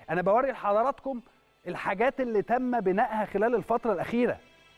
انا بوري لحضراتكم الحاجات اللي تم بنائها خلال الفتره الاخيره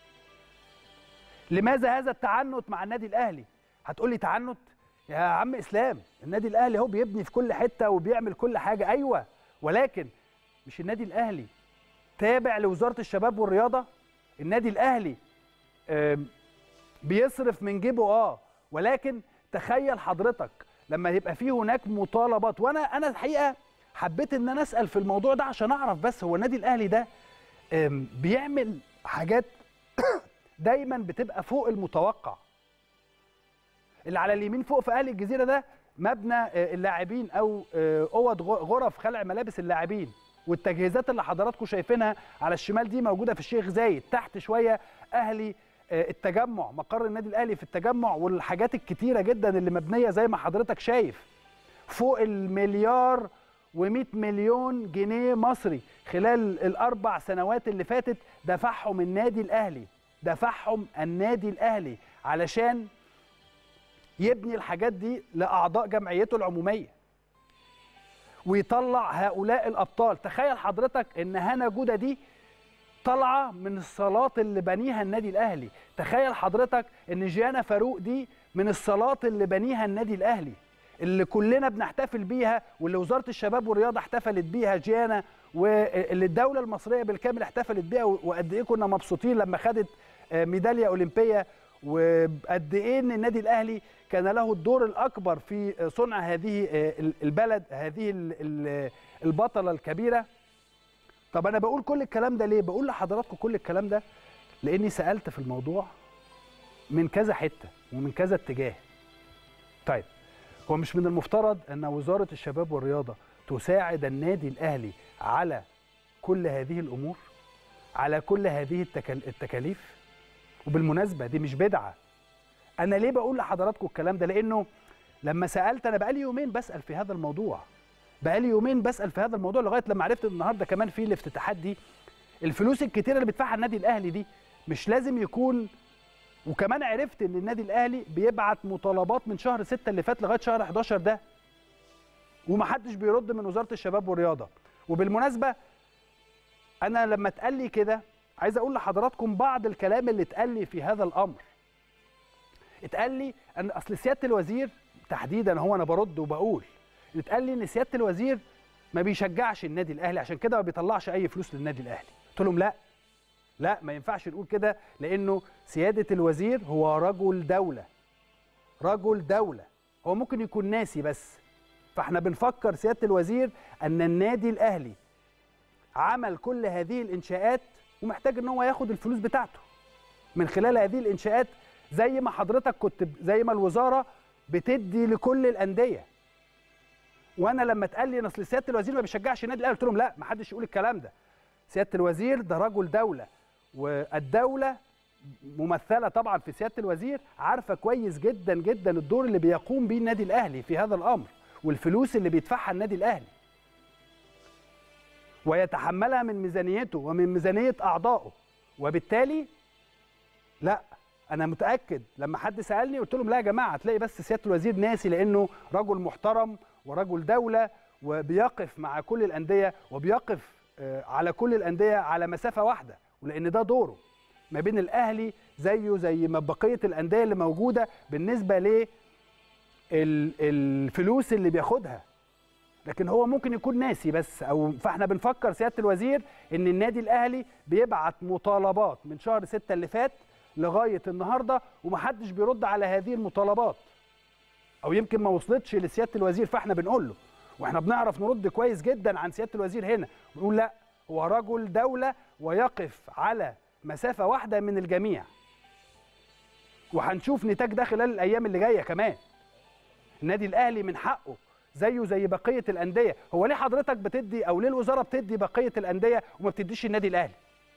لماذا هذا التعنت مع النادي الاهلي هتقول لي تعنت يا عم اسلام النادي الاهلي هو بيبني في كل حته وبيعمل كل حاجه ايوه ولكن مش النادي الاهلي تابع لوزاره الشباب والرياضه النادي الاهلي آم، بيصرف من جيبه اه ولكن تخيل حضرتك لما يبقى فيه هناك مطالبات وانا انا الحقيقه حبيت ان انا اسال في الموضوع ده عشان اعرف بس هو النادي الاهلي ده آم، بيعمل حاجات دايما بتبقى فوق المتوقع اللي على اليمين فوق في اهلي الجزيره ده مبنى آه، اللاعبين او آه، اوض غ- غرف خلع ملابس اللاعبين والتجهيزات اللي حضراتكم شايفينها على الشمال دي موجوده في الشيخ زايد تحت شويه اهلي آه، التجمع مقر النادي الاهلي في التجمع والحاجات الكتيره جدا اللي مبنيه زي ما حضرتك شايف فوق المليار و100 مليون جنيه مصري خلال الاربع سنوات اللي فاتت دفعهم النادي الاهلي دفعهم النادي الاهلي علشان يبني الحاجات دي لاعضاء جمعيته العموميه ويطلع هؤلاء الابطال تخيل حضرتك ان هنا جوده دي طالعه من الصالات اللي بنيها النادي الاهلي تخيل حضرتك ان جيانا فاروق دي من الصالات اللي بنيها النادي الاهلي اللي كلنا بنحتفل بيها واللي وزاره الشباب والرياضه احتفلت بيها جيانا واللي الدوله المصريه بالكامل احتفلت بيها وقد ايه كنا مبسوطين لما خدت آه، ميداليه اولمبيه وقد ايه ان النادي الاهلي كان له الدور الاكبر في صنع هذه آه، البلد هذه ال- ال- البطله الكبيره طب انا بقول كل الكلام ده ليه بقول لحضراتكم كل الكلام ده لاني سالت في الموضوع من كذا حته ومن كذا اتجاه طيب هو مش من المفترض ان وزاره الشباب والرياضه تساعد النادي الاهلي على كل هذه الامور على كل هذه التكال- التكاليف وبالمناسبه دي مش بدعه انا ليه بقول لحضراتكم الكلام ده لانه لما سالت انا بقالي يومين بسال في هذا الموضوع بقالي يومين بسال في هذا الموضوع لغايه لما عرفت النهارده كمان في الافتتاحات دي الفلوس الكتيره اللي بيدفعها النادي الاهلي دي مش لازم يكون وكمان عرفت ان النادي الاهلي بيبعت مطالبات من شهر 6 اللي فات لغايه شهر 11 ده ومحدش بيرد من وزاره الشباب والرياضه وبالمناسبه انا لما اتقال لي كده عايز اقول لحضراتكم بعض الكلام اللي اتقال لي في هذا الامر اتقال لي ان اصل سياده الوزير تحديدا هو انا برد وبقول اتقال لي ان سياده الوزير ما بيشجعش النادي الاهلي عشان كده ما بيطلعش اي فلوس للنادي الاهلي قلت لهم لا لا ما ينفعش نقول كده لانه سياده الوزير هو رجل دوله رجل دوله هو ممكن يكون ناسي بس فاحنا بنفكر سياده الوزير ان النادي الاهلي عمل كل هذه الانشاءات ومحتاج ان هو ياخد الفلوس بتاعته من خلال هذه الانشاءات زي ما حضرتك كنت زي ما الوزاره بتدي لكل الانديه وانا لما اتقال لي ان اصل سياده الوزير ما بيشجعش النادي الاهلي قلت لهم لا ما حدش يقول الكلام ده سياده الوزير ده رجل دوله والدوله ممثله طبعا في سياده الوزير عارفه كويس جدا جدا الدور اللي بيقوم بيه النادي الاهلي في هذا الامر والفلوس اللي بيدفعها النادي الاهلي ويتحملها من ميزانيته ومن ميزانيه اعضائه وبالتالي لا انا متاكد لما حد سالني قلت لهم لا يا جماعه هتلاقي بس سياده الوزير ناسي لانه رجل محترم ورجل دوله وبيقف مع كل الانديه وبيقف آه، على كل الانديه على مسافه واحده ولان ده دوره ما بين الاهلي زيه زي ما بقيه الانديه اللي موجوده بالنسبه ل الفلوس اللي بياخدها لكن هو ممكن يكون ناسي بس او فاحنا بنفكر سياده الوزير ان النادي الاهلي بيبعت مطالبات من شهر 6 اللي فات لغايه النهارده ومحدش بيرد على هذه المطالبات او يمكن ما وصلتش لسياده الوزير فاحنا بنقول له واحنا بنعرف نرد كويس جدا عن سياده الوزير هنا بنقول لا هو رجل دوله ويقف على مسافه واحده من الجميع وهنشوف نتاج ده خلال الايام اللي جايه كمان النادي الاهلي من حقه زيه زي بقيه الانديه هو ليه حضرتك بتدي او ليه الوزاره بتدي بقيه الانديه وما بتديش النادي الاهلي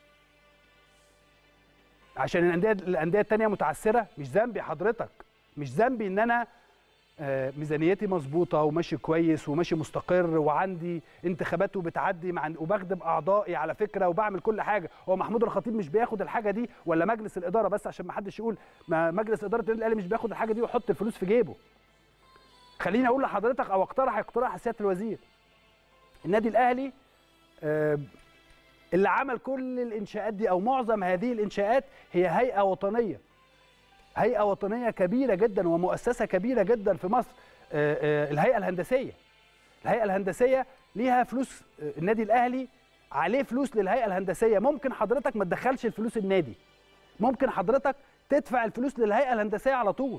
عشان الانديه الانديه التانيه متعثره مش ذنبي حضرتك مش ذنبي ان انا آه، ميزانيتي مظبوطه وماشي كويس وماشي مستقر وعندي انتخابات وبتعدي مع وبخدم اعضائي على فكره وبعمل كل حاجه هو محمود الخطيب مش بياخد الحاجه دي ولا مجلس الاداره بس عشان ما حدش يقول ما مجلس اداره النادي الاهلي مش بياخد الحاجه دي ويحط الفلوس في جيبه خليني اقول لحضرتك او اقترح اقتراح سياده الوزير النادي الاهلي آه، اللي عمل كل الانشاءات دي او معظم هذه الانشاءات هي هيئه وطنيه هيئه وطنيه كبيره جدا ومؤسسه كبيره جدا في مصر آه، آه، الهيئه الهندسيه الهيئه الهندسيه ليها فلوس آه، النادي الاهلي عليه فلوس للهيئه الهندسيه ممكن حضرتك ما تدخلش الفلوس النادي ممكن حضرتك تدفع الفلوس للهيئه الهندسيه على طول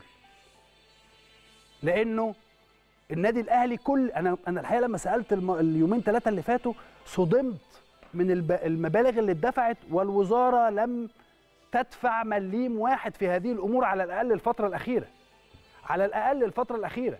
لانه النادي الاهلي كل انا انا الحقيقه لما سالت الم... اليومين ثلاثه اللي فاتوا صدمت من الب... المبالغ اللي اتدفعت والوزاره لم تدفع مليم واحد في هذه الامور على الاقل الفتره الاخيره على الاقل الفتره الاخيره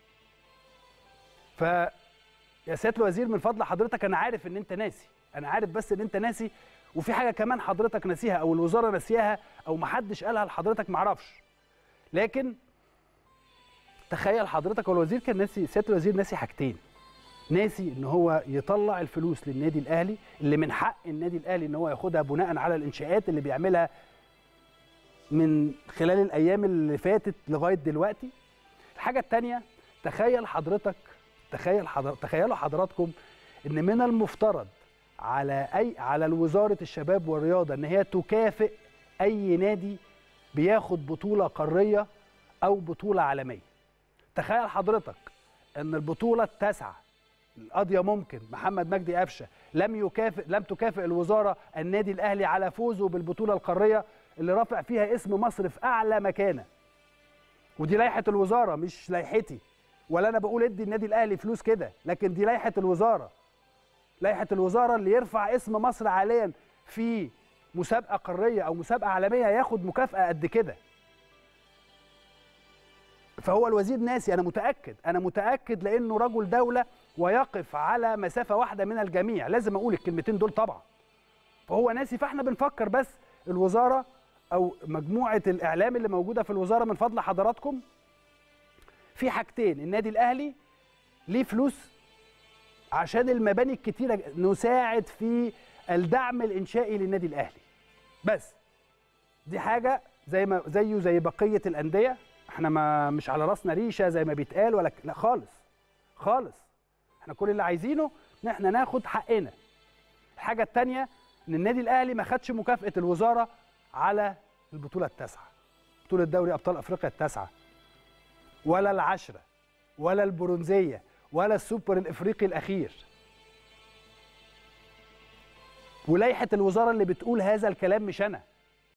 ف يا سياده الوزير من فضل حضرتك انا عارف ان انت ناسي انا عارف بس ان انت ناسي وفي حاجه كمان حضرتك ناسيها او الوزاره ناسياها او محدش قالها لحضرتك معرفش لكن تخيل حضرتك هو الوزير كان ناسي سياده الوزير ناسي حاجتين ناسي ان هو يطلع الفلوس للنادي الاهلي اللي من حق النادي الاهلي ان هو ياخدها بناء على الانشاءات اللي بيعملها من خلال الايام اللي فاتت لغايه دلوقتي الحاجه الثانيه تخيل حضرتك تخيل حضر... تخيلوا حضراتكم ان من المفترض على اي على وزاره الشباب والرياضه ان هي تكافئ اي نادي بياخد بطوله قاريه او بطوله عالميه تخيل حضرتك ان البطوله التاسعه القضيه ممكن محمد مجدي قفشه لم يكافئ لم تكافئ الوزاره النادي الاهلي على فوزه بالبطوله القاريه اللي رافع فيها اسم مصر في اعلى مكانه ودي لائحه الوزاره مش لائحتي ولا انا بقول ادي النادي الاهلي فلوس كده لكن دي لائحه الوزاره لائحه الوزاره اللي يرفع اسم مصر عاليا في مسابقه قاريه او مسابقه عالميه ياخد مكافاه قد كده فهو الوزير ناسي انا متاكد انا متاكد لانه رجل دوله ويقف على مسافه واحده من الجميع لازم اقول الكلمتين دول طبعا فهو ناسي فاحنا بنفكر بس الوزاره او مجموعه الاعلام اللي موجوده في الوزاره من فضل حضراتكم في حاجتين النادي الاهلي ليه فلوس عشان المباني الكتيره نساعد في الدعم الانشائي للنادي الاهلي بس دي حاجه زي ما زيه زي بقيه الانديه احنا ما مش على راسنا ريشه زي ما بيتقال ولا لا خالص خالص احنا كل اللي عايزينه ان احنا ناخد حقنا الحاجه الثانيه ان النادي الاهلي ما خدش مكافاه الوزاره على البطوله التاسعه بطوله دوري ابطال افريقيا التاسعه ولا العشره ولا البرونزيه ولا السوبر الافريقي الاخير ولائحه الوزاره اللي بتقول هذا الكلام مش انا